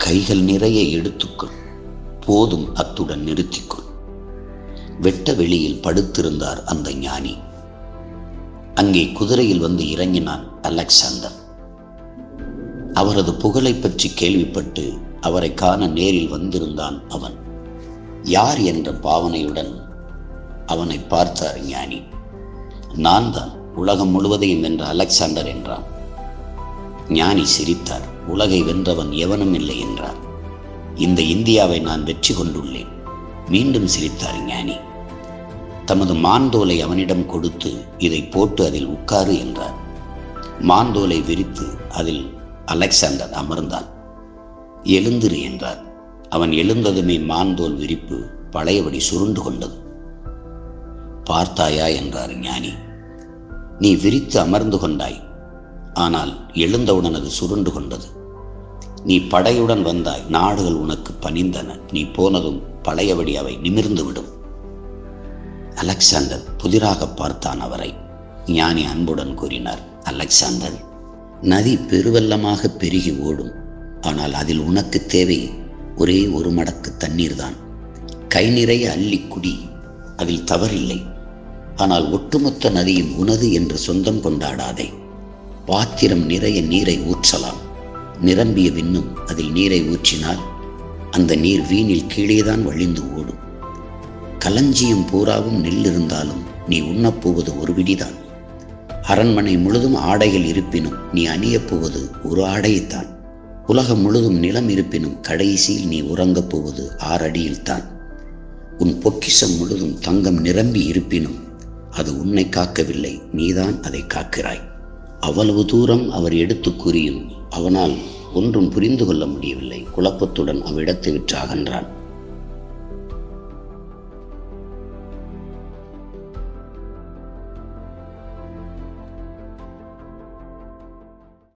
கைகள் நிறைய எடுத்துக்கொள் போதும் அத்துடன் நிறுத்திக்கொள் வெட்ட வெளியில் படுத்திருந்தார் அந்த ஞானி அங்கே குதிரையில் வந்து இறங்கினான் அலெக்சாண்டர் அவரது புகழை பற்றி கேள்விப்பட்டு அவரை காண நேரில் வந்திருந்தான் அவன் யார் என்ற பாவனையுடன் அவனை பார்த்தார் ஞானி நான் தான் உலகம் முழுவதையும் வென்ற அலெக்சாண்டர் என்றான் ஞானி சிரித்தார் உலகை வென்றவன் எவனும் இல்லை என்றார் இந்த இந்தியாவை நான் வெற்றி கொண்டுள்ளேன் மீண்டும் சிரித்தார் ஞானி தமது மாந்தோலை அவனிடம் கொடுத்து இதை போட்டு அதில் உட்காரு என்றார் மாந்தோலை விரித்து அதில் அலெக்சாண்டர் அமர்ந்தான் எழுந்திரு என்றார் அவன் எழுந்ததுமே மாந்தோல் விரிப்பு பழையபடி சுருண்டு கொண்டது பார்த்தாயா என்றார் ஞானி நீ விரித்து அமர்ந்து கொண்டாய் ஆனால் எழுந்தவுடன் அது சுருண்டு கொண்டது நீ படையுடன் வந்தாய் நாடுகள் உனக்கு பணிந்தன நீ போனதும் பழையபடி அவை நிமிர்ந்து விடும் அலெக்சாண்டர் புதிராக பார்த்தான் அவரை ஞானி அன்புடன் கூறினார் அலெக்சாண்டர் நதி பெருவெள்ளமாக பெருகி ஓடும் ஆனால் அதில் உனக்கு தேவை ஒரே ஒரு மடக்கு தண்ணீர் தான் கை நிறைய அள்ளி குடி அதில் தவறில்லை ஆனால் ஒட்டுமொத்த நதியும் உனது என்று சொந்தம் கொண்டாடாதே பாத்திரம் நிறைய நீரை ஊற்றலாம் நிரம்பிய பின்னும் அதில் நீரை ஊற்றினால் அந்த நீர் வீணில் கீழேதான் வழிந்து ஓடும் களஞ்சியம் பூராவும் நெல் இருந்தாலும் நீ உண்ணப்போவது ஒரு விடிதான் அரண்மனை முழுதும் ஆடைகள் இருப்பினும் நீ அணியப் போவது ஒரு ஆடையைத்தான் உலகம் முழுதும் நிலம் இருப்பினும் கடைசியில் நீ உறங்கப் போவது ஆறடியில்தான் உன் பொக்கிஷம் முழுதும் தங்கம் நிரம்பி இருப்பினும் அது உன்னை காக்கவில்லை நீதான் அதை காக்கிறாய் அவ்வளவு தூரம் அவர் எடுத்து கூறியும் அவனால் ஒன்றும் புரிந்து கொள்ள முடியவில்லை குழப்பத்துடன் அவ்விடத்தை விட்டு அகன்றான்